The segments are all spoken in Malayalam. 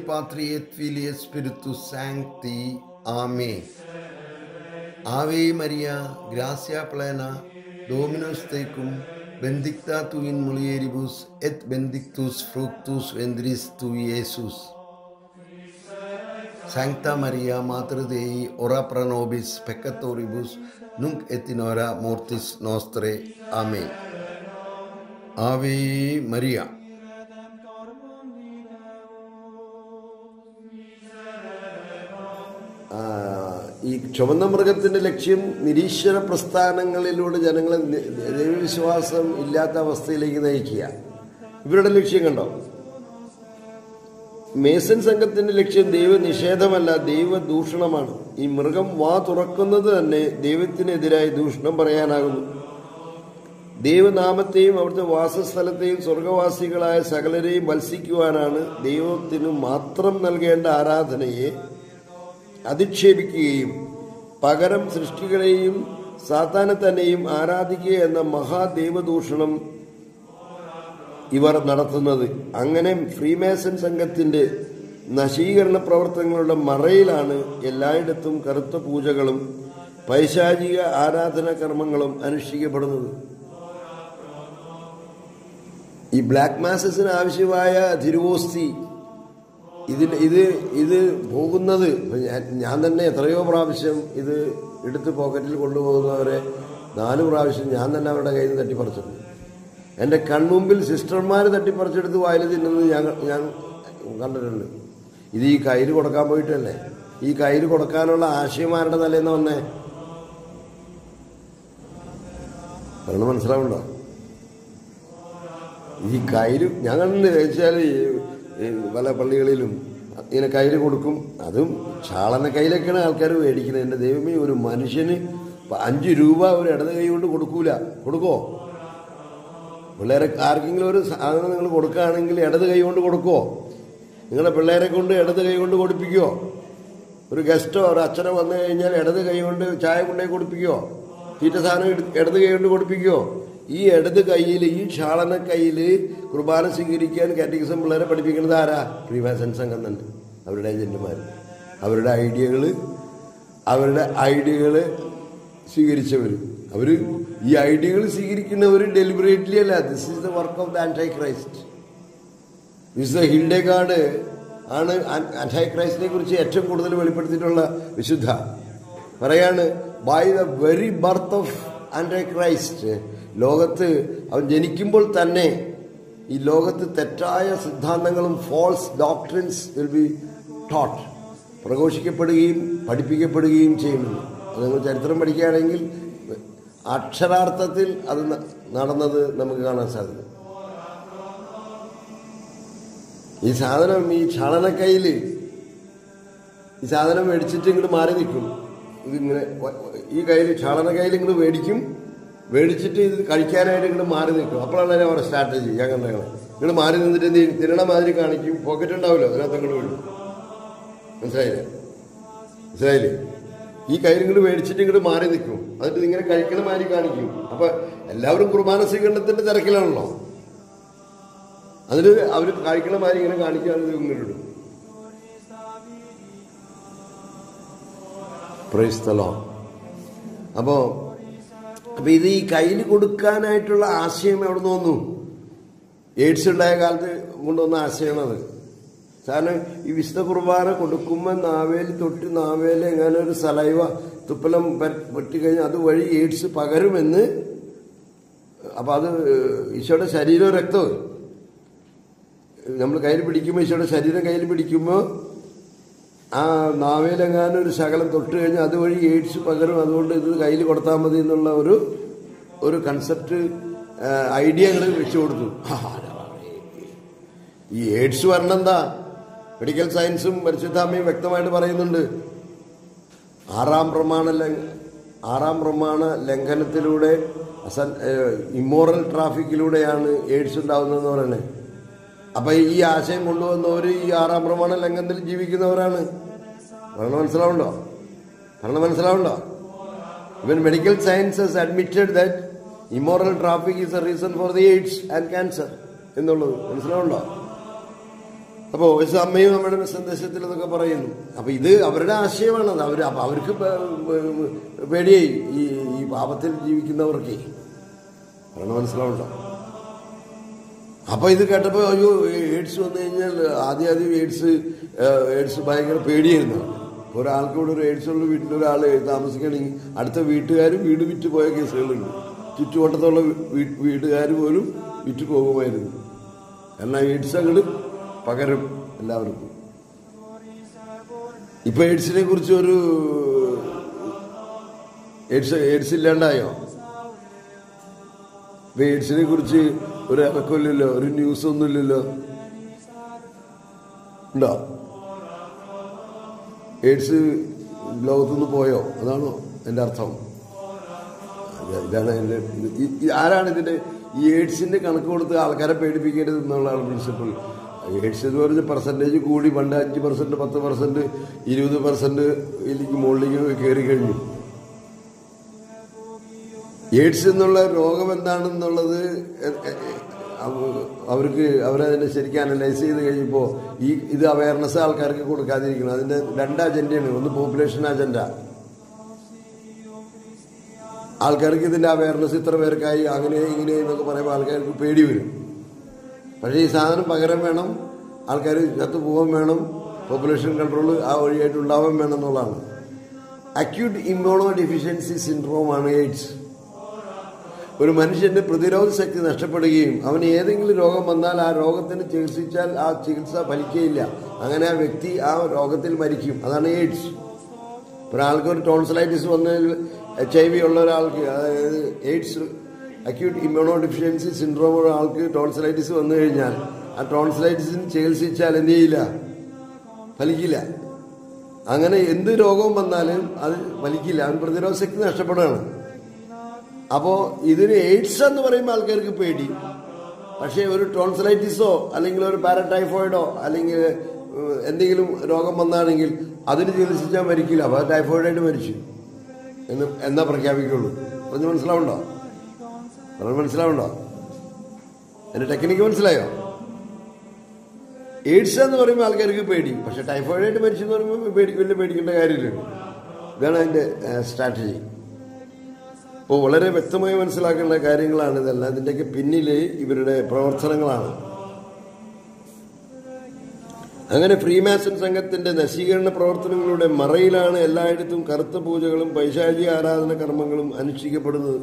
Patri et Filii et Spiritus Sancti. Amen. Ave Maria, gracia plena, Dominus tecum, benedicta tu in mulieribus et benedictus fructus ventris tui, Iesus. Sancta Maria, Mater Dei, ora pro nobis peccatoribus, nunc et in hora mortis nostre. Amen. Ave Maria. ആ, ഈ ചുവന്ന മൃഗത്തിന്റെ ലക്ഷ്യം നിരീശ്വര പ്രസ്ഥാനങ്ങളിലൂടെ ജനങ്ങളെ നി- ദൈവവിശ്വാസം ഇല്ലാത്ത അവസ്ഥയിലേക്ക് നയിക്കുക ഇവരുടെ ലക്ഷ്യം കണ്ടോ മേസൻ സംഘത്തിന്റെ ലക്ഷ്യം ദൈവ നിഷേധമല്ല ദൈവ ദൂഷണമാണ് ഈ മൃഗം വാ തുറക്കുന്നത് തന്നെ ദൈവത്തിനെതിരായി ദൂഷണം പറയാനാകുന്നു ദൈവനാമത്തെയും അവിടുത്തെ വാസസ്ഥലത്തെയും സ്വർഗവാസികളായ സകലരെയും മത്സിക്കുവാനാണ് ദൈവത്തിന് മാത്രം നൽകേണ്ട ആരാധനയെ അധിക്ഷേപിക്കുകയും പകരം സൃഷ്ടികളെയും സാത്താനെ തന്നെയും ആരാധിക്കുക എന്ന മഹാദൈവദൂഷണം ഇവർ നടത്തുന്നത് അങ്ങനെ ഫ്രീമേസൺ സംഘത്തിന്റെ നശീകരണ പ്രവർത്തനങ്ങളുടെ മറയിലാണ് എല്ലായിടത്തും കറുത്ത പൂജകളും പൈശാചിക ആരാധനാ കർമ്മങ്ങളും അനുഷ്ഠിക്കപ്പെടുന്നത് ഈ ബ്ലാക്ക് മാസസിന് ആവശ്യമായ തിരുവോസ്തി ഇതിന് ഇത് ഇത് പോകുന്നത് ഇപ്പൊ ഞാൻ ഞാൻ തന്നെ എത്രയോ പ്രാവശ്യം ഇത് എടുത്ത് പോക്കറ്റിൽ കൊണ്ടുപോകുന്നവരെ നാല് പ്രാവശ്യം ഞാൻ തന്നെ അവരുടെ കയ്യിൽ നിന്ന് തട്ടിപ്പറിച്ചിട്ടുണ്ട് എൻ്റെ കൺമുമ്പിൽ സിസ്റ്റർമാർ തട്ടിപ്പറിച്ചെടുത്ത് വായിൽ തിന്നുന്നത് ഞാൻ ഞാൻ കണ്ടിട്ടുണ്ട് ഇത് ഈ കയ്യിൽ കൊടുക്കാൻ പോയിട്ടല്ലേ ഈ കയ്യിൽ കൊടുക്കാനുള്ള ആശയമാരുടെ തലേന്ന് വന്നേ പറഞ്ഞ് മനസ്സിലാവുണ്ടോ ഈ കയ്യിൽ ഞാൻ കണ്ടിട്ടുണ്ട് വെച്ചാൽ പല പള്ളികളിലും ഇങ്ങനെ കയ്യിൽ കൊടുക്കും അതും ചാളന കയ്യിലൊക്കെയാണ് ആൾക്കാർ മേടിക്കുന്നത് എൻ്റെ ദൈവമേ ഒരു മനുഷ്യന് ഇപ്പൊ അഞ്ച് രൂപ ഒരു ഇടത് കൈ കൊണ്ട് കൊടുക്കൂല കൊടുക്കോ പിള്ളേരെ ആർക്കെങ്കിലും ഒരു സാധനം നിങ്ങൾ കൊടുക്കുകയാണെങ്കിൽ ഇടത് കൈ കൊണ്ട് കൊടുക്കുമോ നിങ്ങളുടെ പിള്ളേരെ കൊണ്ട് ഇടത് കൈ കൊണ്ട് കൊടുപ്പിക്കുമോ ഒരു ഗസ്റ്റോ ഒരു അച്ഛനോ വന്നു കഴിഞ്ഞാൽ ഇടത് കൈ കൊണ്ട് ചായ കൊണ്ടുപോയി കൊടുപ്പിക്കുമോ തീറ്റ സാധനം ഇട- ഇടത് കൈ കൊണ്ട് കൊടുപ്പിക്കുമോ ഈ ഇടത് കയ്യിൽ ഈ ക്ഷാളന കയ്യിൽ കുർബാന സ്വീകരിക്കാൻ കാറ്റഗിസം പിള്ളേരെ പഠിപ്പിക്കുന്നത് ആരാ പ്രീമാസൻ സംഘം തന്നെ അവരുടെ ഏജന്റുമാർ അവരുടെ ഐഡിയകൾ അവരുടെ ഐഡിയകൾ സ്വീകരിച്ചവർ അവർ ഈ ഐഡിയകൾ സ്വീകരിക്കുന്നവർ ഡെലിബറേറ്റ്ലി അല്ല this is the work of the Antichrist വിശുദ്ധ ഹിൽഡേഗാർഡ് ആണ് ആൻറ്റൈ ക്രൈസ്റ്റിനെ കുറിച്ച് ഏറ്റവും കൂടുതൽ വെളിപ്പെടുത്തിയിട്ടുള്ള വിശുദ്ധ പറയാണ് by the very birth of Antichrist ലോകത്ത് അവൻ ജനിക്കുമ്പോൾ തന്നെ ഈ ലോകത്ത് തെറ്റായ സിദ്ധാന്തങ്ങളും false doctrines will be taught പ്രഘോഷിക്കപ്പെടുകയും പഠിപ്പിക്കപ്പെടുകയും ചെയ്യുന്നു അത് നിങ്ങൾ ചരിത്രം പഠിക്കുകയാണെങ്കിൽ അക്ഷരാർത്ഥത്തിൽ അത് ന- നടന്നത് നമുക്ക് കാണാൻ സാധിക്കും ഈ സാധനം ഈ ചളനക്കൈയിൽ ഈ സാധനം മേടിച്ചിട്ട് ഇങ്ങോട്ട് മാറി നിൽക്കും ഇതിങ്ങനെ വ- വ- ഈ കയ്യിൽ ചളന കയ്യിൽ ഇങ്ങോട്ട് മേടിക്കും മേടിച്ചിട്ട് ഇത് കഴിക്കാനായിട്ട് ഇങ്ങോട്ട് മാറി നിൽക്കും അപ്പോഴാണ് അതിനെ അവരുടെ സ്ട്രാറ്റജി ഞാൻ കണ്ടത് ഇങ്ങോട്ട് മാറി നിന്നിട്ട് എന്ത് ചെയ്യും? തിന്നണ മാതിരി കാണിക്കും പോക്കറ്റ് ഉണ്ടാവില്ലോ അതിനകത്ത് ഇങ്ങോട്ട് വീഴും മനസ്സിലായില്ലേ മനസ്സിലായില്ലേ ഈ കയ്യിൽ ഇങ്ങോട്ട് മേടിച്ചിട്ട് ഇങ്ങോട്ട് മാറി നിൽക്കും എന്നിട്ട് ഇങ്ങനെ കഴിക്കണ മാതിരി കാണിക്കും അപ്പൊ എല്ലാവരും കുർബാന സ്വീകരണത്തിന്റെ തിരക്കിലാണല്ലോ അതിൽ അവർ കഴിക്കണ മാതിരി ഇങ്ങനെ കാണിക്കാതെ ഇങ്ങനെ ഇടും പ്രൈസ് the Lord. അപ്പോ അപ്പൊ ഇത് ഈ കയ്യിൽ കൊടുക്കാനായിട്ടുള്ള ആശയം എവിടെ നിന്ന് വന്നു എയ്ഡ്സ് ഉണ്ടായ കാലത്ത് കൊണ്ടുവന്ന ആശയമാണത് കാരണം ഈ വിശുദ്ധ കുർബാന കൊടുക്കുമ്പോൾ നാവേൽ തൊട്ട് നാവേൽ എങ്ങനെ ഒരു സലൈവ തുപ്പലം വെട്ടിക്കഴിഞ്ഞാൽ അതുവഴി എയ്ഡ്സ് പകരുമെന്ന് അപ്പൊ അത് ഈശോയുടെ ശരീരവും രക്തവും നമ്മൾ കയ്യിൽ പിടിക്കുമ്പോൾ ഈശോയുടെ ശരീരം കയ്യിൽ പിടിക്കുമ്പോൾ ആ നാവേലെങ്ങാനും ഒരു ശകലം തൊട്ട് കഴിഞ്ഞാൽ അതുവഴി എയ്ഡ്സ് പകരും അതുകൊണ്ട് ഇത് കയ്യിൽ കൊടുത്താൽ മതി എന്നുള്ള ഒരു ഒരു കൺസെപ്റ്റ് ഐഡിയ ഞങ്ങൾ വെച്ചു കൊടുത്തു ഈ എയ്ഡ്സ് വരണം എന്താ മെഡിക്കൽ സയൻസും പരിശുദ്ധാമയും വ്യക്തമായിട്ട് പറയുന്നുണ്ട് ആറാം പ്രമാണ ലംഘ ആറാം പ്രമാണ ലംഘനത്തിലൂടെ അസൻ ഇമ്മോറൽ ട്രാഫിക്കിലൂടെയാണ് എയ്ഡ്സ് ഉണ്ടാവുന്നതെന്ന് പറയുന്നത് അപ്പൊ ഈ ആശയം കൊണ്ടുവന്നവർ ഈ ആറാം പ്രമാണ ലംഘനത്തിൽ ജീവിക്കുന്നവരാണ് പറഞ്ഞ മനസ്സിലാവുണ്ടോ പറഞ്ഞ മനസ്സിലാവുണ്ടോ ഇവൻ medical sciences admitted that immoral traffic is a reason for the AIDS and cancer എന്നുള്ളത് മനസ്സിലാവുണ്ടോ അപ്പോൾ ഒരു അമ്മയും നമ്മുടെ സന്ദേശത്തിൽ എന്നൊക്കെ പറയുന്നു അപ്പൊ ഇത് അവരുടെ ആശയമാണ് അത് അവർ അപ്പൊ അവർക്ക് പേ- പേ- പേടിയായി ഈ ഈ പാപത്തിൽ ജീവിക്കുന്നവർക്ക് പറയണ മനസ്സിലാവുണ്ടോ അപ്പൊ ഇത് കേട്ടപ്പോ അയ്യോ എയ്ഡ്സ് വന്നു കഴിഞ്ഞാൽ ആദ്യം ആദ്യം എയ്ഡ്സ് ഏഹ്, എയ്ഡ്സ് ഭയങ്കര പേടിയായിരുന്നു ഒരാൾക്ക് ഇവിടെ ഒരു എയ്ഡ്സ് ഉള്ള വീട്ടിൽ ഒരാൾ താമസിക്കണമെങ്കിൽ അടുത്ത വീട്ടുകാർ വീട് വിറ്റ് പോയ കേസുകളുണ്ട് ചുറ്റുവട്ടത്തുള്ള വീ- വീട്ടുകാർ പോലും വിറ്റ് പോകുമായിരുന്നു കാരണം എയ്ഡ്സ് അങ്ങോട്ട് പകരും എല്ലാവർക്കും ഇപ്പൊ എയ്ഡ്സിനെ കുറിച്ച് ഒരു എയ്ഡ്സ് എയ്ഡ്സ് ഇല്ലാണ്ടായോ ഇപ്പൊ എയ്ഡ്സിനെ കുറിച്ച് ഒരു ഇറക്കമില്ലല്ലോ ഒരു ന്യൂസ് ഒന്നുമില്ലല്ലോ ഉണ്ടോ എയ്ഡ്സ് ലോകത്തുനിന്ന് പോയോ അതാണോ എൻ്റെ അർത്ഥം ഇത് ഇതാണ് എൻ്റെ ഇത് ഈ- ഈ ആരാണ് ഇതിന്റെ ഈ എയ്ഡ്സിന്റെ കണക്ക് കൊടുത്ത് ആൾക്കാരെ പേടിപ്പിക്കരുത് എന്നുള്ളതാണ് പ്രിൻസിപ്പിൾ എയ്ഡ്സ് എന്ന് പറഞ്ഞ പെർസെൻറ്റേജ് കൂടി പണ്ട് അഞ്ച് പെർസെന്റ് പത്ത് പെർസെന്റ് ഇരുപത് പെർസെന്റ് ഇതിലേക്ക് മുകളിലേക്ക് കയറി കഴിഞ്ഞു എയ്ഡ്സ് എന്നുള്ള രോഗം എന്താണെന്നുള്ളത് എ- എ- അവ- അവർക്ക് അവരതിനെ ശരിക്കും അനലൈസ് ചെയ്ത് കഴിയുമ്പോൾ ഈ ഇത് അവയർനെസ് ആൾക്കാർക്ക് കൊടുക്കാതിരിക്കണം അതിന്റെ രണ്ട് അജണ്ടയാണ് ഒന്ന് പോപ്പുലേഷൻ അജണ്ട ആൾക്കാർക്ക് ഇതിന്റെ അവയർനെസ് ഇത്ര പേർക്കായി അങ്ങനെ ഇങ്ങനെ എന്നൊക്കെ പറയുമ്പോൾ ആൾക്കാർക്ക് പേടി വരും പക്ഷേ ഈ സാധനം പകരം വേണം ആൾക്കാർ ചത്തു പോകാൻ വേണം പോപ്പുലേഷൻ കൺട്രോൾ ആ വഴിയായിട്ട് ഉണ്ടാവാൻ വേണം എന്നുള്ളതാണ് അക്യൂട്ട് ഇമ്മ്യൂണോ ഡെഫിഷ്യൻസി സിൻഡ്രോം ആണ് എയ്ഡ്സ് ഒരു മനുഷ്യന്റെ പ്രതിരോധ ശക്തി നഷ്ടപ്പെടുകയും അവന് ഏതെങ്കിലും രോഗം വന്നാൽ ആ രോഗത്തിന് ചികിത്സിച്ചാൽ ആ ചികിത്സ ഫലിക്കുകയില്ല അങ്ങനെ ആ വ്യക്തി ആ രോഗത്തിൽ മരിക്കും അതാണ് എയ്ഡ്സ് ഒരാൾക്ക് ഒരു ടോൺസലൈറ്റിസ് വന്നതിൽ എച്ച് ഐ വി ഉള്ള ഒരാൾക്ക് അതായത് AIDS acute immunodeficiency syndrome ഉള്ള ആൾക്ക് ടോൺസലൈറ്റിസ് വന്നു കഴിഞ്ഞാൽ ആ ടോൺസലൈറ്റിസിന് ചികിത്സിച്ചാൽ എന്ത് ചെയ്യില്ല ഫലിക്കില്ല അങ്ങനെ എന്ത് രോഗവും വന്നാലും അത് ഫലിക്കില്ല അവൻ പ്രതിരോധ ശക്തി നഷ്ടപ്പെടുകയാണ് അപ്പോ ഇതിന് എയ്ഡ്സ് എന്ന് പറയുമ്പോൾ ആൾക്കാർക്ക് പേടി പക്ഷേ ഒരു ടോൺസലൈറ്റിസോ അല്ലെങ്കിൽ ഒരു പാരടൈഫോയിഡോ അല്ലെങ്കിൽ ഏഹ്, എന്തെങ്കിലും രോഗം വന്നാണെങ്കിൽ അതിന് ചികിത്സിച്ചാൽ മരിക്കില്ല അപ്പോൾ ടൈഫോയിഡായിട്ട് മരിച്ചു എന്ന് എന്നാ പ്രഖ്യാപിക്കുള്ളൂ പറഞ്ഞ് മനസ്സിലാവുണ്ടോ പറഞ്ഞ് മനസ്സിലാവുണ്ടോ എന്റെ ടെക്നിക്ക് മനസ്സിലായോ എയ്ഡ്സ് എന്ന് പറയുമ്പോൾ ആൾക്കാർക്ക് പേടി പക്ഷെ ടൈഫോയിഡായിട്ട് മരിച്ചു എന്ന് പറയുമ്പോൾ പേടി വലിയ പേടിക്കേണ്ട കാര്യമില്ല ഇതാണ് അതിന്റെ സ്ട്രാറ്റജി അപ്പോൾ വളരെ വ്യക്തമായി മനസ്സിലാക്കേണ്ട കാര്യങ്ങളാണ് ഇതെല്ലാം ഇതിൻ്റെയൊക്കെ പിന്നിൽ ഇവരുടെ പ്രവർത്തനങ്ങളാണ് അങ്ങനെ ഫ്രീമാസൺ സംഘത്തിന്റെ നശീകരണ പ്രവർത്തനങ്ങളുടെ മറയിലാണ് എല്ലായിടത്തും കറുത്ത പൂജകളും പൈശാചിക ആരാധന കർമ്മങ്ങളും അനുഷ്ഠിക്കപ്പെടുന്നത്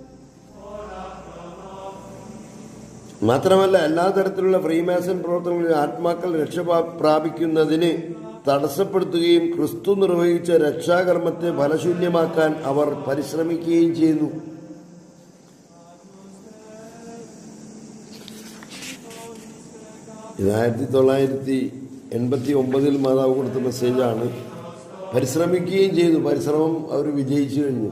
മാത്രമല്ല എല്ലാ തരത്തിലുള്ള ഫ്രീമാസൺ പ്രവർത്തനങ്ങളിൽ ആത്മാക്കൾ രക്ഷ പ്രാ- പ്രാപിക്കുന്നതിന് തടസ്സപ്പെടുത്തുകയും ക്രിസ്തു നിർവഹിച്ച രക്ഷാകർമ്മത്തെ ഫലശൂന്യമാക്കാൻ അവർ പരിശ്രമിക്കുകയും ചെയ്യുന്നു ഇത് ആയിരത്തി തൊള്ളായിരത്തി എൺപത്തി ഒമ്പതിൽ മാതാവ് കൊടുത്ത മെസ്സേജാണ് പരിശ്രമിക്കുകയും ചെയ്തു പരിശ്രമം അവർ വിജയിച്ചു കഴിഞ്ഞു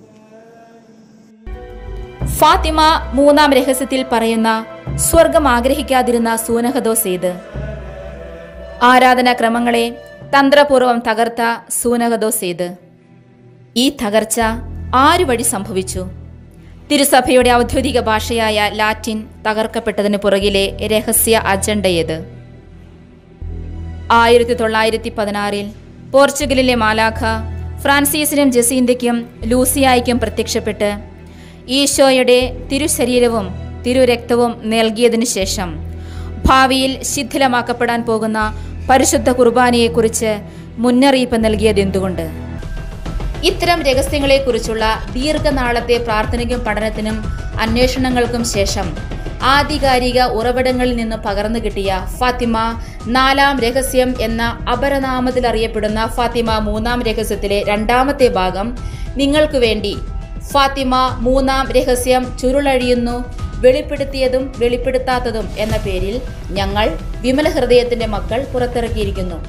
ഫാത്തിമ മൂന്നാം രഹസ്യത്തിൽ പറയുന്ന സ്വർഗം ആഗ്രഹിക്കാതിരുന്ന സൂനഹദോസ് ഏത് ആരാധനാക്രമങ്ങളെ തന്ത്രപൂർവം തകർത്ത സൂനഹദോസ് ഏത് ഈ തകർച്ച ആരു വഴി സംഭവിച്ചു തിരുസഭയുടെ ഔദ്യോഗിക ഭാഷയായ ലാറ്റിൻ തകർക്കപ്പെട്ടതിന് പുറകിലെ രഹസ്യ അജണ്ട ഏത് ആയിരത്തി തൊള്ളായിരത്തി പതിനാറിൽ പോർച്ചുഗലിലെ മാലാഖ ഫ്രാൻസിസിനും ജസീന്തയ്ക്കും ലൂസിയായ്ക്കും പ്രത്യക്ഷപ്പെട്ട് ഈശോയുടെ തിരുശരീരവും തിരുരക്തവും നൽകിയതിനു ശേഷം ഭാവിയിൽ ശിഥിലമാക്കപ്പെടാൻ പോകുന്ന പരിശുദ്ധ കുർബാനയെക്കുറിച്ച് മുന്നറിയിപ്പ് നൽകിയതെന്തുകൊണ്ട് ഇത്തരം രഹസ്യങ്ങളെക്കുറിച്ചുള്ള ദീർഘനാളത്തെ പ്രാർത്ഥനയ്ക്കും പഠനത്തിനും അന്വേഷണങ്ങൾക്കും ശേഷം ആധികാരിക ഉറവിടങ്ങളിൽ നിന്ന് പകർന്നു കിട്ടിയ ഫാത്തിമ നാലാം രഹസ്യം എന്ന അപരനാമത്തിൽ അറിയപ്പെടുന്ന ഫാത്തിമ മൂന്നാം രഹസ്യത്തിലെ രണ്ടാമത്തെ ഭാഗം നിങ്ങൾക്ക് വേണ്ടി ഫാത്തിമ മൂന്നാം രഹസ്യം ചുരുളഴിയുന്നു വെളിപ്പെടുത്തിയതും വെളിപ്പെടുത്താത്തതും എന്ന പേരിൽ ഞങ്ങൾ വിമല ഹൃദയത്തിന്റെ മക്കൾ പുറത്തിറക്കിയിരിക്കുന്നു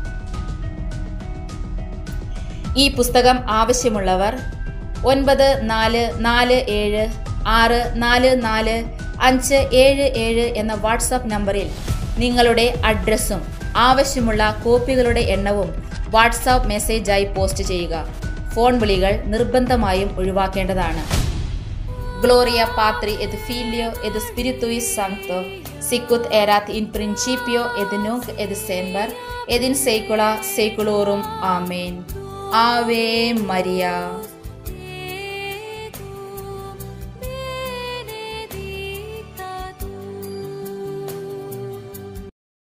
ഈ പുസ്തകം ആവശ്യമുള്ളവർ ഒൻപത് നാല് നാല് ഏഴ് ആറ് നാല് നാല് അഞ്ച് ഏഴ് ഏഴ് എന്ന വാട്സാപ്പ് നമ്പറിൽ നിങ്ങളുടെ അഡ്രസ്സും ആവശ്യമുള്ള കോപ്പികളുടെ എണ്ണവും വാട്സാപ്പ് മെസ്സേജായി പോസ്റ്റ് ചെയ്യുക ഫോൺ വിളികൾ നിർബന്ധമായും ഒഴിവാക്കേണ്ടതാണ് Gloria Patri et Filio et Spiritus Sancto, sicut erat in principio et nunc et semper, et in saecula saeculorum. Amen. Ave Maria.